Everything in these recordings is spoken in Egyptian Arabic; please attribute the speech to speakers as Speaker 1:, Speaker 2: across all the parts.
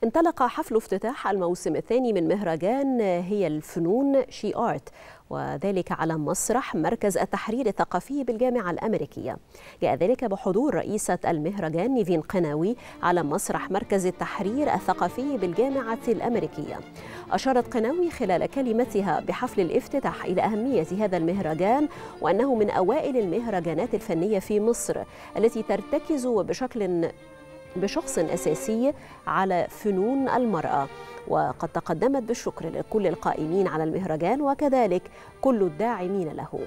Speaker 1: انطلق حفل افتتاح الموسم الثاني من مهرجان هي الفنون شي آرت وذلك على مسرح مركز التحرير الثقافي بالجامعة الأمريكية جاء ذلك بحضور رئيسة المهرجان نيفين قناوي على مسرح مركز التحرير الثقافي بالجامعة الأمريكية أشارت قناوي خلال كلمتها بحفل الافتتاح إلى أهمية هذا المهرجان وأنه من أوائل المهرجانات الفنية في مصر التي ترتكز بشكل بشخص أساسي على فنون المرأة وقد تقدمت بالشكر لكل القائمين على المهرجان وكذلك كل الداعمين له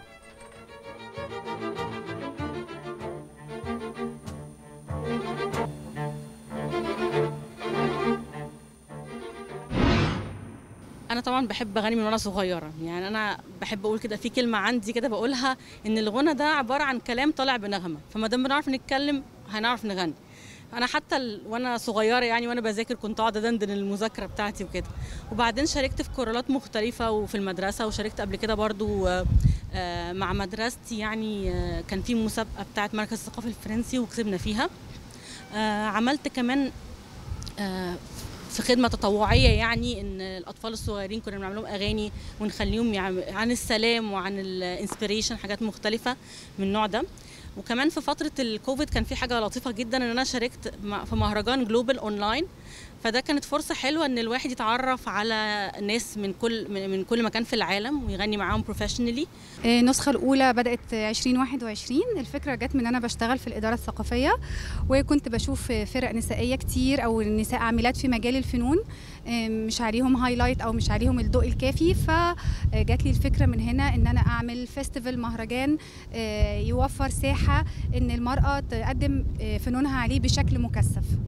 Speaker 2: انا طبعا بحب اغني من وانا صغيره يعني انا بحب اقول كده في كلمه عندي كده بقولها ان الغنى ده عباره عن كلام طالع بنغمه فما دام بنعرف نتكلم هنعرف نغني انا حتى ال... وانا صغيره يعني وانا بذاكر كنت اقعد ادندن المذاكره بتاعتي وكده وبعدين شاركت في كورالات مختلفه وفي المدرسه وشاركت قبل كده برضو مع مدرستي يعني كان في مسابقه بتاعه مركز الثقافي الفرنسي وكسبنا فيها عملت كمان في خدمه تطوعيه يعني ان الاطفال الصغيرين كنا بنعمل لهم اغاني ونخليهم عن السلام وعن الانسبيريشن حاجات مختلفه من النوع ده وكمان في فتره الكوفيد كان في حاجه لطيفه جدا ان انا شاركت في مهرجان جلوبال اونلاين فده كانت فرصه حلوه ان الواحد يتعرف على ناس من كل من كل مكان في العالم ويغني معاهم بروفيشنالي
Speaker 3: النسخه الاولى بدات 2021 الفكره جت من انا بشتغل في الاداره الثقافيه وكنت بشوف فرق نسائيه كتير او نساء عاملات في مجال الفنون مش عليهم هايلايت او مش عليهم الضوء الكافي فجات لي الفكره من هنا ان انا اعمل فيستيفال مهرجان يوفر ساحه ان المراه تقدم فنونها عليه بشكل مكثف